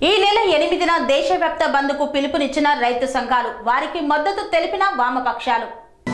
ఈ నెల ఎనిమిదిన దేశవ్యాప్త బంద్కు పిలుపునిచ్చిన రైతు సంఘాలు వారికి మద్దతు తెలిపిన వామపక్షాలు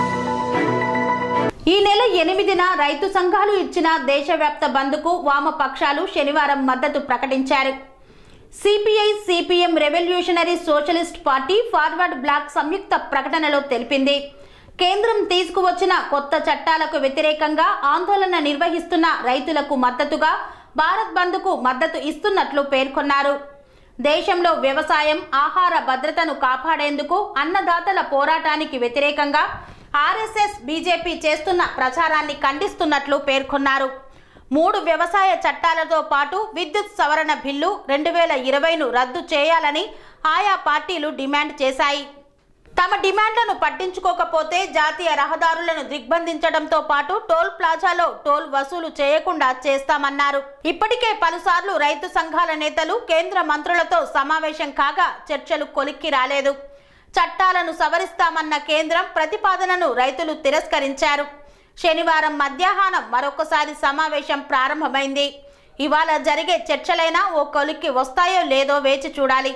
ఈ నెల ఎనిమిదిన రైతు సంఘాలు ఇచ్చిన దేశవ్యాప్త బంద్కు వామపక్షాలు శనివారం మద్దతు ప్రకటించారు CPI CPM revolutionary socialist party forward bloc సంయుక్త ప్రకటనలో తెలిపింది కేంద్రం తీసుకువచ్చిన కొత్త చట్టాలకు వ్యతిరేకంగా ఆందోళన నిర్వహిస్తున్న రైతులకు మద్దతుగా భారత్ బంద్కు మద్దతు ఇస్తున్నట్లు పేర్కొన్నారు దేశంలో వ్యవసాయం ఆహార భద్రతను కాపాడేందుకు అన్నదాతల పోరాటానికి వ్యతిరేకంగా ఆర్ఎస్ఎస్ బీజేపీ చేస్తున్న ప్రచారాన్ని ఖండిస్తున్నట్లు పేర్కొన్నారు మూడు వ్యవసాయ చట్టాలతో పాటు విద్యుత్ సవరణ బిల్లు రెండు వేల ఇరవైను రద్దు చేయాలని ఆయా పార్టీలు డిమాండ్ చేశాయి తమ డిమాండ్లను పట్టించుకోకపోతే జాతీయ రహదారులను దిగ్బంధించడంతో పాటు టోల్ ప్లాజాలో టోల్ వసూలు చేయకుండా చేస్తామన్నారు ఇప్పటికే పలుసార్లు రైతు సంఘాల నేతలు కేంద్ర మంత్రులతో సమావేశం కాగా చర్చలు కొలిక్కి రాలేదు చట్టాలను సవరిస్తామన్న కేంద్రం ప్రతిపాదనను రైతులు తిరస్కరించారు శనివారం మధ్యాహ్నం మరొకసారి సమావేశం ప్రారంభమైంది ఇవాళ జరిగే చర్చలైనా ఓ కొలిక్కి వస్తాయో లేదో వేచి చూడాలి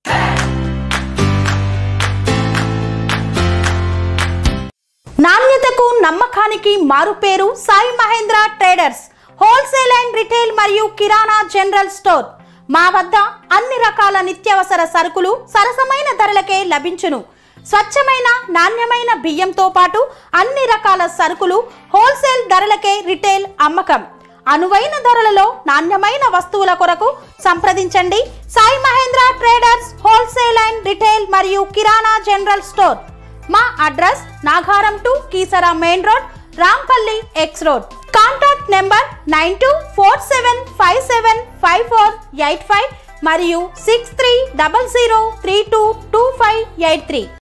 నాణ్యతకు నమ్మకానికి మారుపేరు Sai Mahendra traders wholesale and retail మరియు కిరాణా జనరల్ స్టోర్ మా వద్ద అన్ని రకాల నిత్యావసర సరుకులు సరసమైన ధరలకే లభించును స్వచ్ఛమైన నాణ్యమైన బియ్యంతో పాటు అన్ని రకాల సరుకులు హోల్సేల్ ధరలకే రిటైల్ అమ్మకం అనువైన ధరలలో నాణ్యమైన వస్తువుల కొరకు సంప్రదించండి Sai Mahendra traders wholesale and retail మరియు కిరాణా జనరల్ స్టోర్ మా address Nagaram to Keesara main road Rampalli X road contact number nine two four seven five seven five four eight five మరియు six three double zero three two two five eight three